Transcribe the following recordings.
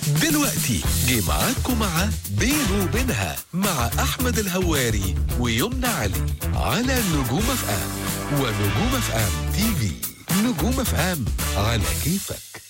دلوقتي جه معاكم مع بينه وبينها مع أحمد الهواري ويمنى علي على نجوم اف ام ونجوم اف ام تي في نجوم اف ام على كيفك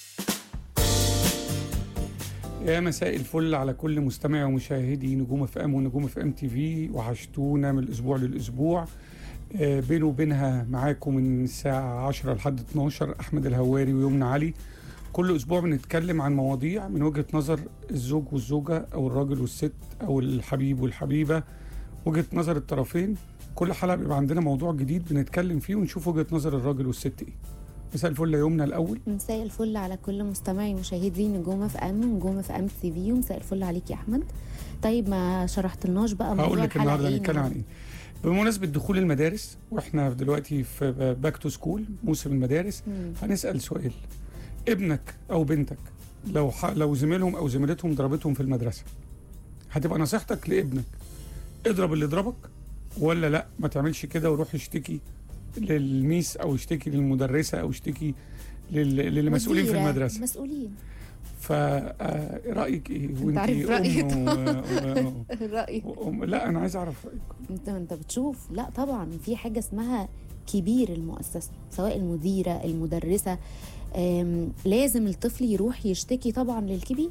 يا مساء الفل على كل مستمع ومشاهدي نجوم اف ام ونجوم اف ام تي في وحشتونا من الاسبوع للاسبوع آه، بينه وبينها معاكم من الساعة 10 لحد 12 أحمد الهواري ويمنى علي كل أسبوع بنتكلم عن مواضيع من وجهة نظر الزوج والزوجة أو الراجل والست أو الحبيب والحبيبة وجهة نظر الطرفين كل حلقة بيبقى عندنا موضوع جديد بنتكلم فيه ونشوف وجهة نظر الراجل والست إيه مساء الفل يا يمنى الأول مساء الفل على كل مستمعي ومشاهدي نجوم اف ام ونجوم اف ام تي في ومساء الفل عليك يا احمد طيب ما شرحتلناش بقى موضوع هقول لك الحلقة النهارده إيه هنتكلم عن ايه بمناسبة دخول المدارس واحنا دلوقتي في باك تو سكول موسم المدارس مم. هنسأل سؤال ابنك او بنتك لو ح... لو زميلهم او زميلتهم ضربتهم في المدرسة هتبقى نصيحتك لابنك اضرب اللي ضربك ولا لا ما تعملش كده وروح اشتكي للميس او اشتكي للمدرسة او اشتكي لل... للمسؤولين في مديرة، المدرسة مسؤولين فرأيك ايه وانتي عارف رأيي أم و... رأيك و... و... لا انا عايز اعرف رأيك انت انت بتشوف لا طبعا في حاجه اسمها كبير المؤسسه سواء المديره المدرسه آم، لازم الطفل يروح يشتكي طبعا للكبير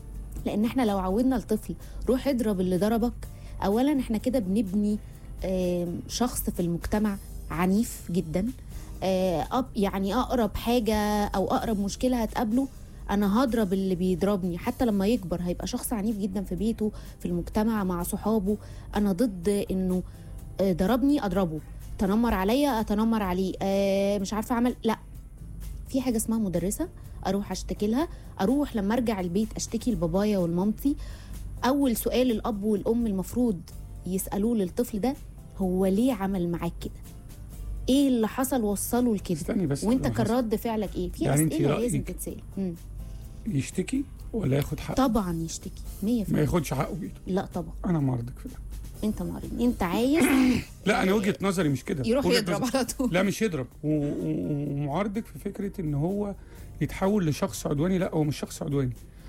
لان احنا لو عودنا الطفل روح اضرب اللي ضربك اولا احنا كده بنبني آم، شخص في المجتمع عنيف جدا آه، أب يعني اقرب حاجه او اقرب مشكله هتقابله انا هضرب اللي بيضربني حتى لما يكبر هيبقى شخص عنيف جدا في بيته في المجتمع مع صحابه انا ضد انه آه، ضربني اضربه تنمر عليا اتنمر عليه آه، مش عارفه اعمل لا في حاجه اسمها مدرسه اروح اشتكي لها اروح لما ارجع البيت اشتكي لبابايا ولمامتي اول سؤال الاب والام المفروض يسالوه للطفل ده هو ليه عمل معاك كده ايه اللي حصل وصله لكده استني بس وانت قبل ما كان رد فعلك ايه في يعني انت اسئله لازم رأيك تتسال مم. يشتكي ولا ياخد حقه طبعا يشتكي 100% ما ياخدش حقه بايده لا طبعا انا معارضك في ده انت معرض انت عايز لا انا وجهه نظري مش كده يروح وجهة يضرب نظري- على طول لا مش يضرب و- و- ومعارضك في فكره ان هو يتحول لشخص عدواني لا هو مش شخص عدواني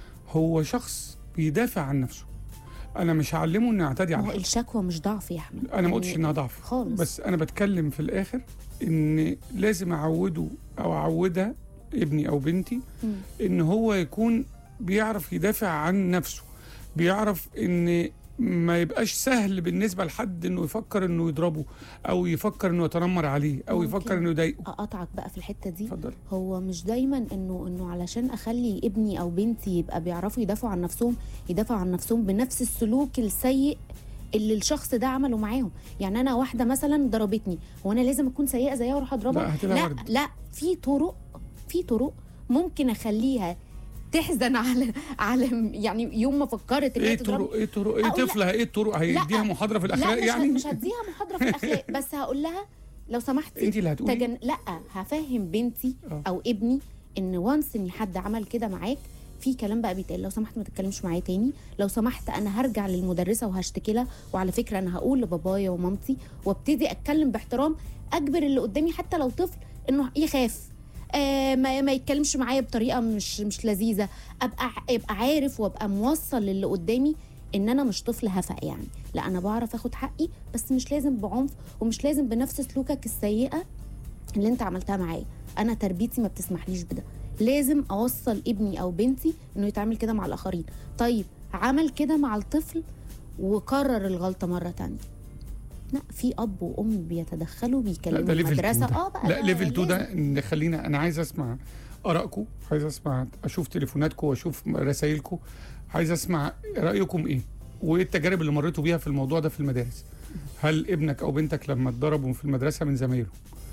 هو شخص بيدافع عن نفسه انا مش هعلمه انه يعتدي ما على هو حد الشكوى مش ضعف يا احمد انا ما قلتش يعني انها ضعف خالص بس انا بتكلم في الاخر ان لازم اعوده او اعودها ابني او بنتي مم. ان هو يكون بيعرف يدافع عن نفسه بيعرف ان ما يبقاش سهل بالنسبه لحد انه يفكر انه يضربه او يفكر انه يتنمر عليه او ممكن. يفكر انه يضايقه اقطعك بقى في الحته دي اتفضل هو مش دايما انه انه علشان اخلي ابني او بنتي يبقى بيعرفوا يدافعوا عن نفسهم يدافعوا عن نفسهم بنفس السلوك السيء اللي الشخص ده عمله معاهم يعني انا واحده مثلا ضربتني هو انا لازم اكون سيئه زيها واروح اضربها لا، هتبقى لا ورد. لا في طرق في طرق ممكن اخليها تحزن على على يعني يوم ما فكرت ان ايه هي تضرب الطرق ايه الطرق ايه أقول لا. طفلها ايه الطرق هيديها محاضره في لا الاخلاق مش, يعني مش هديها محاضره في الاخلاق بس هقول لها لو سمحتي انت اللي هتقولي تجن... لا هفهم بنتي آه. او ابني ان وانس ان حد عمل كده معاك في كلام بقى بيتقال لو سمحت ما تتكلمش معايا تاني لو سمحت انا هرجع للمدرسه وهشتكي لها وعلى فكره انا هقول لبابايا ومامتي وابتدي اتكلم باحترام اجبر اللي قدامي حتى لو طفل انه يخاف آه ما, ما يتكلمش معايا بطريقه مش مش لذيذه ابقى ابقى عارف وابقى موصل للي قدامي ان انا مش طفل هفق يعني لا انا بعرف اخد حقي بس مش لازم بعنف ومش لازم بنفس سلوكك السيئه اللي انت عملتها معايا انا تربيتي ما بتسمحليش بده لازم اوصل ابني او بنتي انه يتعامل كده مع الاخرين طيب عمل كده مع الطفل وكرر الغلطه مره تانية لا في اب وام بيتدخلوا لا بيكلموا ده ليفل 2 المدرسه ده. اه بقى لا ليفل 2 لازم. ده ان خلينا انا عايز اسمع ارائكم عايز اسمع اشوف تليفوناتكم واشوف رسائلكم عايز اسمع رايكم ايه وايه التجارب اللي مريتوا بيها في الموضوع ده في المدارس هل ابنك او بنتك لما اتضربوا في المدرسه من زمايلهم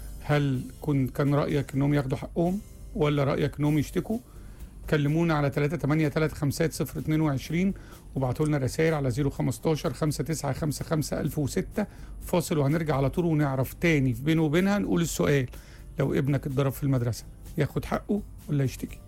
هل كن كان رايك انهم ياخدوا حقهم ولا رايك انهم يشتكوا كلمونا على 3 8 3 5 0 22 وابعتوا لنا رسائل على 015 5955 1006 فاصل وهنرجع على طول ونعرف تاني في بينه وبينها نقول السؤال لو ابنك اتضرب في المدرسه ياخد حقه ولا يشتكي